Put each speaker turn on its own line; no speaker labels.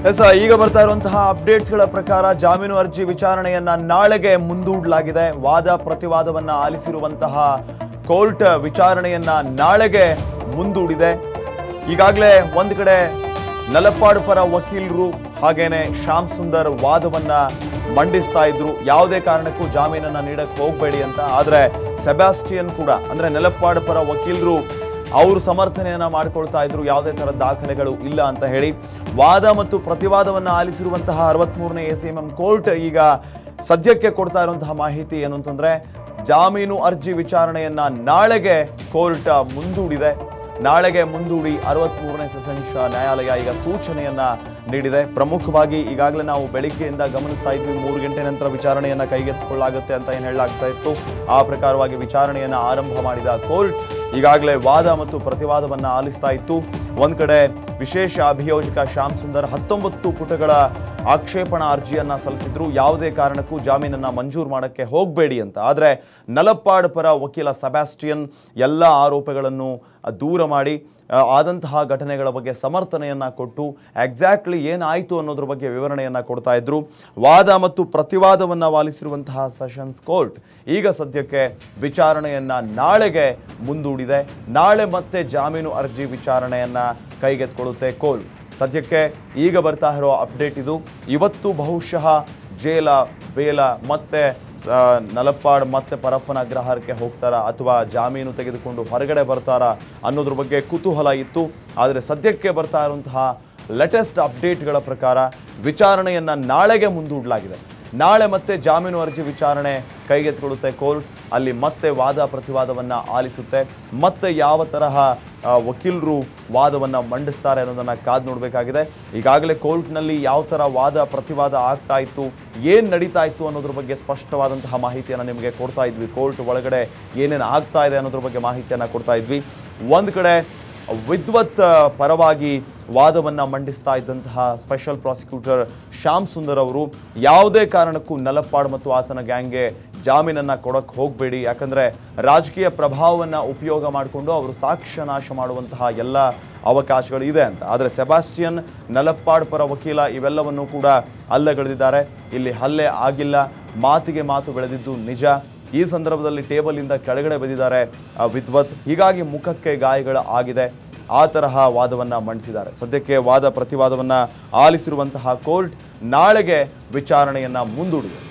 S ಈಗ ಬರ್ತಾ ಇರುವಂತಹ ಅಪ್ಡೇಟ್ಸ್ಗಳ ಪ್ರಕಾರ ಜಾಮೀನು ಅರ್ಜಿ ವಿಚಾರಣೆಯನ್ನ ನಾಳೆಗೆ ಮುಂದೂಡಲಾಗಿದೆ ವಾದ ಪ್ರತಿವಾದವನ್ನ ಆಲಿಸಿರುವಂತಹ ಕೋರ್ಟ್ ವಿಚಾರಣೆಯನ್ನ ನಾಳೆಗೆ ಮುಂದೂಡಿದೆ ಈಗಾಗಲೇ ಒಂದ್ ಕಡೆ ನಲಪಾಡು ಪರ ವಕೀಲರು ಹಾಗೇನೆ ಶ್ಯಾಮ್ ಸುಂದರ್ ವಾದವನ್ನ ಮಂಡಿಸ್ತಾ ಇದ್ರು ಯಾವುದೇ ಕಾರಣಕ್ಕೂ ಜಾಮೀನನ್ನ ನೀಡಕ್ ಹೋಗ್ಬೇಡಿ ಅಂತ ಆದ್ರೆ ಸೆಬಾಸ್ಟಿಯನ್ ಕೂಡ ಅಂದ್ರೆ ನೆಲಪಾಡು ಪರ ವಕೀಲರು ಅವರು ಸಮರ್ಥನೆಯನ್ನ ಮಾಡ್ಕೊಳ್ತಾ ಇದ್ರು ಯಾವುದೇ ತರ ದಾಖಲೆಗಳು ಇಲ್ಲ ಅಂತ ಹೇಳಿ ವಾದ ಮತ್ತು ಪ್ರತಿವಾದವನ್ನ ಆಲಿಸಿರುವಂತಹ ಅರವತ್ಮೂರನೇ ಎ ಸಿ ಎಂ ಕೋರ್ಟ್ ಈಗ ಸದ್ಯಕ್ಕೆ ಕೊಡ್ತಾ ಇರುವಂತಹ ಮಾಹಿತಿ ಏನು ಅಂತಂದ್ರೆ ಜಾಮೀನು ಅರ್ಜಿ ವಿಚಾರಣೆಯನ್ನ ನಾಳೆಗೆ ಕೋರ್ಟ್ ಮುಂದೂಡಿದೆ ನಾಳೆಗೆ ಮುಂದೂಡಿ ಅರವತ್ಮೂರನೇ ಸೆಷನ್ಸ್ ನ್ಯಾಯಾಲಯ ಈಗ ಸೂಚನೆಯನ್ನ ನೀಡಿದೆ ಪ್ರಮುಖವಾಗಿ ಈಗಾಗಲೇ ನಾವು ಬೆಳಿಗ್ಗೆಯಿಂದ ಗಮನಿಸ್ತಾ ಇದ್ವಿ ಮೂರು ಗಂಟೆ ನಂತರ ವಿಚಾರಣೆಯನ್ನ ಕೈಗೆತ್ತಿಕೊಳ್ಳಾಗುತ್ತೆ ಅಂತ ಏನು ಹೇಳಲಾಗ್ತಾ ಇತ್ತು ಆ ಪ್ರಕಾರವಾಗಿ ವಿಚಾರಣೆಯನ್ನ ಆರಂಭ ಮಾಡಿದ ಕೋರ್ಟ್ ಈಗಾಗಲೇ ವಾದ ಮತ್ತು ಪ್ರತಿವಾದವನ್ನ ಆಲಿಸ್ತಾ ಇತ್ತು ಒಂದ್ ಕಡೆ ವಿಶೇಷ ಅಭಿಯೋಜಕ ಶ್ಯಾಮ್ ಸುಂದರ್ ಹತ್ತೊಂಬತ್ತು ಪುಟಗಳ ಆಕ್ಷೇಪಣಾ ಅರ್ಜಿಯನ್ನ ಸಲ್ಲಿಸಿದ್ರು ಯಾವುದೇ ಕಾರಣಕ್ಕೂ ಜಾಮೀನನ್ನ ಮಂಜೂರು ಮಾಡಕ್ಕೆ ಹೋಗಬೇಡಿ ಅಂತ ಆದ್ರೆ ನಲಪ್ಪಾಡ್ ಪರ ವಕೀಲ ಸೆಬಾಸ್ಟಿಯನ್ ಎಲ್ಲ ಆರೋಪಗಳನ್ನು ದೂರ ಮಾಡಿ ಆ, ಆದಂತಹ ಘಟನೆಗಳ ಬಗ್ಗೆ ಸಮರ್ಥನೆಯನ್ನ ಕೊಟ್ಟು ಎಕ್ಸಾಕ್ಟ್ಲಿ ಏನಾಯಿತು ಅನ್ನೋದ್ರ ಬಗ್ಗೆ ವಿವರಣೆಯನ್ನ ಕೊಡ್ತಾ ಇದ್ರು ವಾದ ಮತ್ತು ಪ್ರತಿವಾದವನ್ನ ವಾಲಿಸಿರುವಂತಹ ಸೆಷನ್ಸ್ ಕೋರ್ಟ್ ಈಗ ಸದ್ಯಕ್ಕೆ ವಿಚಾರಣೆಯನ್ನ ನಾಳೆಗೆ ಮುಂದೂಡಿದೆ ನಾಳೆ ಮತ್ತೆ ಜಾಮೀನು ಅರ್ಜಿ ವಿಚಾರಣೆಯನ್ನ ಕೈಗೆತ್ಕೊಳ್ಳುತ್ತೆ ಕೋರ್ಟ್ ಸದ್ಯಕ್ಕೆ ಈಗ ಬರ್ತಾ ಇರೋ ಅಪ್ಡೇಟ್ ಇದು ಇವತ್ತು ಬಹುಶಃ ಜೇಲ ಬೇಲ ಮತ್ತೆ ಸ- ನಲಪ್ಪಾಡ್ ಮತ್ತೆ ಪರಪ್ಪನ ಅಗ್ರಹಾರಕ್ಕೆ ಹೋಗ್ತಾರಾ ಅಥವಾ ಜಾಮೀನು ತೆಗೆದುಕೊಂಡು ಹೊರಗಡೆ ಬರ್ತಾರಾ ಅನ್ನೋದ್ರ ಬಗ್ಗೆ ಕುತೂಹಲ ಇತ್ತು ಆದರೆ ಸದ್ಯಕ್ಕೆ ಬರ್ತಾ ಇರುವಂತಹ ಲೇಟೆಸ್ಟ್ ಅಪ್ಡೇಟ್ಗಳ ಪ್ರಕಾರ ವಿಚಾರಣೆಯನ್ನ ನಾಳೆಗೆ ಮುಂದೂಡಲಾಗಿದೆ ನಾಳೆ ಮತ್ತೆ ಜಾಮೀನು ಅರ್ಜಿ ವಿಚಾರಣೆ ಕೈಗೆತ್ತಿಕೊಳ್ಳುತ್ತೆ ಕೋರ್ಟ್ ಅಲ್ಲಿ ಮತ್ತೆ ವಾದ ಪ್ರತಿವಾದವನ್ನ ಆಲಿಸುತ್ತೆ ಮತ್ತೆ ಯಾವ ತರಹ ಆ, ವಕೀಲರು ವಾದವನ್ನ ಮಂಡಿಸ್ತಾರೆ ಅನ್ನೋದನ್ನ ಕಾದು ನೋಡಬೇಕಾಗಿದೆ ಈಗಾಗಲೇ ಕೋರ್ಟ್ನಲ್ಲಿ ಯಾವ ತರ ವಾದ ಪ್ರತಿವಾದ ಆಗ್ತಾ ಇತ್ತು ಏನ್ ನಡೀತಾ ಇತ್ತು ಅನ್ನೋದ್ರ ಬಗ್ಗೆ ಸ್ಪಷ್ಟವಾದಂತಹ ಮಾಹಿತಿಯನ್ನು ನಿಮಗೆ ಕೊಡ್ತಾ ಇದ್ವಿ ಕೋರ್ಟ್ ಒಳಗಡೆ ಏನೇನು ಆಗ್ತಾ ಇದೆ ಅನ್ನೋದ್ರ ಬಗ್ಗೆ ಮಾಹಿತಿಯನ್ನ ಕೊಡ್ತಾ ಇದ್ವಿ ಒಂದ್ ಕಡೆ ವಿದ್ವತ್ ಆ, ಪರವಾಗಿ ವಾದವನ್ನ ಮಂಡಿಸ್ತಾ ಇದ್ದಂತಹ ಸ್ಪೆಷಲ್ ಪ್ರಾಸಿಕ್ಯೂಟರ್ ಶ್ಯಾಮ್ ಸುಂದರ್ ಅವರು ಯಾವುದೇ ಕಾರಣಕ್ಕೂ ನಲಪ್ಪಾಡ್ ಮತ್ತು ಆತನ ಗ್ಯಾಂಗ್ಗೆ ಜಾಮೀನನ್ನ ಕೊಡಕ್ಕೆ ಹೋಗಬೇಡಿ ಯಾಕಂದ್ರೆ ರಾಜಕೀಯ ಪ್ರಭಾವವನ್ನ ಉಪಯೋಗ ಮಾಡಿಕೊಂಡು ಅವರು ಸಾಕ್ಷ್ಯ ನಾಶ ಮಾಡುವಂತಹ ಎಲ್ಲ ಅವಕಾಶಗಳು ಇದೆ ಅಂತ ಆದರೆ ಸೆಬಾಸ್ಟಿಯನ್ ನಲಪ್ಪಾಡ್ ಪರ ವಕೀಲ ಇವೆಲ್ಲವನ್ನು ಕೂಡ ಅಲ್ಲಗಳೆದಿದ್ದಾರೆ ಇಲ್ಲಿ ಹಲ್ಲೆ ಆಗಿಲ್ಲ ಮಾತಿಗೆ ಮಾತು ಬೆಳೆದಿದ್ದು ನಿಜ ಈ ಸಂದರ್ಭದಲ್ಲಿ ಟೇಬಲ್ ಇಂದ ಕೆಳಗಡೆ ಬಿದ್ದಿದ್ದಾರೆ ಆ, ವಿದ್ವತ್ ಹೀಗಾಗಿ ಮುಖಕ್ಕೆ ಗಾಯಗಳು ಆಗಿದೆ ಆ ತರಹ ವಾದವನ್ನ ಮಂಡಿಸಿದ್ದಾರೆ ಸದ್ಯಕ್ಕೆ ವಾದ ಪ್ರತಿವಾದವನ್ನ ಆಲಿಸಿರುವಂತಹ ಕೋರ್ಟ್ ನಾಳೆಗೆ ವಿಚಾರಣೆಯನ್ನ ಮುಂದೂಡಿದೆ